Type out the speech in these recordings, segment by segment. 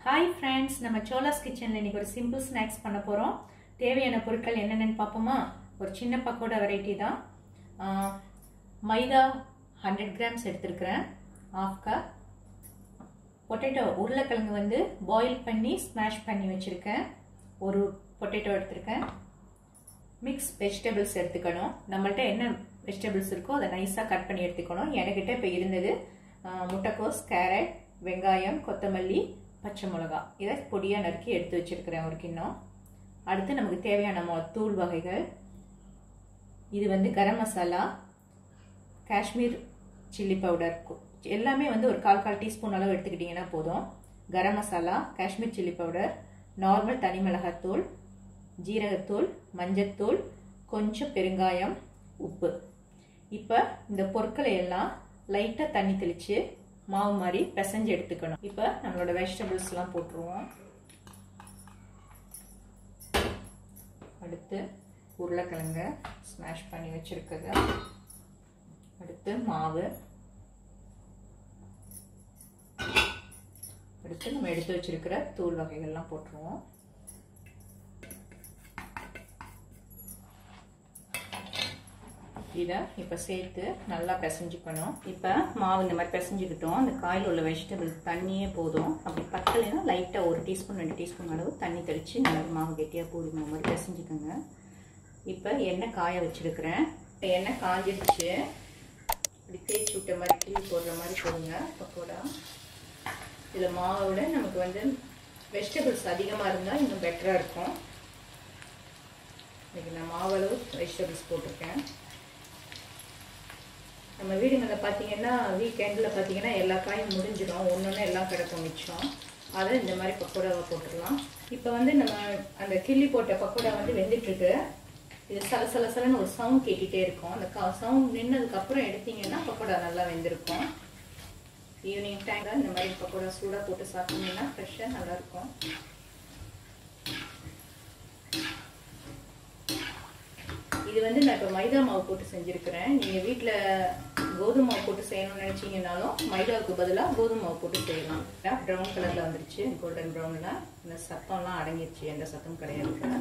hi friends நம்ம சோலாஸ் கிச்சனில் இன்னைக்கு ஒரு சிம்பிள் ஸ்நாக்ஸ் பண்ண போகிறோம் தேவையான பொருட்கள் என்னென்னு பார்ப்போமா ஒரு சின்ன பக்கோடா வெரைட்டி தான் ஆஹ், மைதா ஹண்ட்ரட் கிராம்ஸ் எடுத்திருக்கிறேன் ஆஃப் கப் பொட்டேட்டோ உருளைக்கிழங்கு வந்து பாயில் பண்ணி ஸ்மாஷ் பண்ணி வச்சுருக்கேன் ஒரு பொட்டேட்டோ எடுத்திருக்கேன் மிக்ஸ் வெஜிடபிள்ஸ் எடுத்துக்கணும் நம்மள்ட்ட என்ன வெஜிடபிள்ஸ் இருக்கோ அதை நைஸாக கட் பண்ணி எடுத்துக்கணும் என்கிட்ட இப்போ இருந்தது ஆஹ், முட்டைக்கோஸ் கேரட் வெங்காயம் கொத்தமல்லி பச்சை மிளகா இதை பொடியாக நறுக்கி எடுத்து வச்சிருக்கிறேன் ஒரு கிண்ணம் அடுத்து நமக்கு தேவையான மொ தூள் வகைகள் இது வந்து கரம் மசாலா காஷ்மீர் சில்லி பவுடர் எல்லாமே வந்து ஒரு கால் கால் டீஸ்பூன் அளவு எடுத்துக்கிட்டிங்கன்னா போதும் garam masala Kashmir chilli powder normal தனி மிளகாத்தூள் ஜீரகத்தூள் மஞ்சத்தூள் கொஞ்சம் பெருங்காயம் உப்பு இப்போ இந்த பொருட்களை எல்லாம் லைட்டாக தண்ணி தெளித்து மாவு மாதிரி பிசைஞ்சு எடுத்துக்கணும் இப்போ நம்மளோட வெஜிடபிள்ஸ்லாம் போட்டுருவோம் அடுத்து உருளைக்கிழங்க ஸ்மாஷ் பண்ணி வச்சுருக்குது அடுத்து மாவு அடுத்து நம்ம எடுத்து வச்சிருக்கிற தூள் வகைகள்லாம் போட்டுருவோம் இதை இப்போ சேர்த்து நல்லா பிசைஞ்சுக்கணும் இப்போ மாவு இந்த மாதிரி பிசைஞ்சுக்கிட்டோம் அந்த காயில் உள்ள வெஜிடபிள் தண்ணியே போதும் அப்படி பத்தலைன்னா லைட்டாக ஒரு டீஸ்பூன் ரெண்டு டீஸ்பூன் அளவு தண்ணி தெளித்து நல்லா மாவு கெட்டியாக பூரி மாவு மாதிரி பிசைஞ்சுக்கோங்க இப்போ எண்ணெய் காய வச்சுருக்கிறேன் எண்ணெய் காஞ்சிடுச்சு இப்படி தேய்ச்சி விட்ட மாதிரி கிளி போடுற மாதிரி போடுங்க பக்கோடா இதில் மாவை விட நமக்கு வந்து வெஜிடபிள்ஸ் அதிகமாக இருந்தால் இன்னும் பெட்டராக இருக்கும் இன்றைக்கி நான் மாவளவு வெஜிடபிள்ஸ் போட்டிருக்கேன் நம்ம வீடுங்களில் பார்த்தீங்கன்னா வீக்கெண்டில் பார்த்தீங்கன்னா எல்லா காயும் முடிஞ்சிடும் ஒன்று ஒன்று எல்லாம் கிடக்கும் மிச்சம் அதை இந்த மாதிரி பக்கோடாவை போட்டுடலாம் இப்போ வந்து நம்ம அந்த கிள்ளி போட்ட பக்கோடா வந்து வெந்துட்டுருக்கு இது சல சல சலன்னு ஒரு சவுண்ட் கேட்டுகிட்டே இருக்கும் அந்த கா சவுண்ட் நின்னதுக்கப்புறம் எடுத்தீங்கன்னா பக்கோடா நல்லா வெந்திருக்கும் ஈவினிங் டைமில் இந்த மாதிரி பக்கோடா சூடாக போட்டு சாப்பிட்டீங்கன்னா ஃப்ரெஷ்ஷாக நல்லாயிருக்கும் இது வந்து நான் இப்போ மைதா மாவு போட்டு செஞ்சுருக்கிறேன் நீங்கள் வீட்டில் கோதுமை மாவு போட்டு செய்யணும்னு நினச்சிங்கனாலும் மைதாவுக்கு பதிலாக கோதுமை மாவு போட்டு செய்யலாம் ப்ரௌன் கலரில் வந்துருச்சு கோல்டன் ப்ரௌனில் இந்த சத்தம்லாம் அடங்கிடுச்சு எந்த சத்தம் கிடையாது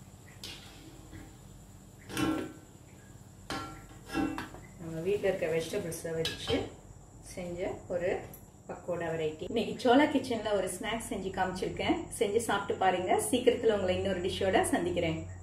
நம்ம வீட்டில் இருக்க வெஜிடபிள்ஸை வச்சு செஞ்ச ஒரு பக்கோடா வெரைட்டி இன்னைக்கு சோலா கிச்சனில் ஒரு ஸ்நாக்ஸ் செஞ்சு காமிச்சிருக்கேன் செஞ்சு சாப்பிட்டு பாருங்க சீக்கிரத்தில் உங்களை இன்னொரு டிஷ்ஷோட சந்திக்கிறேன்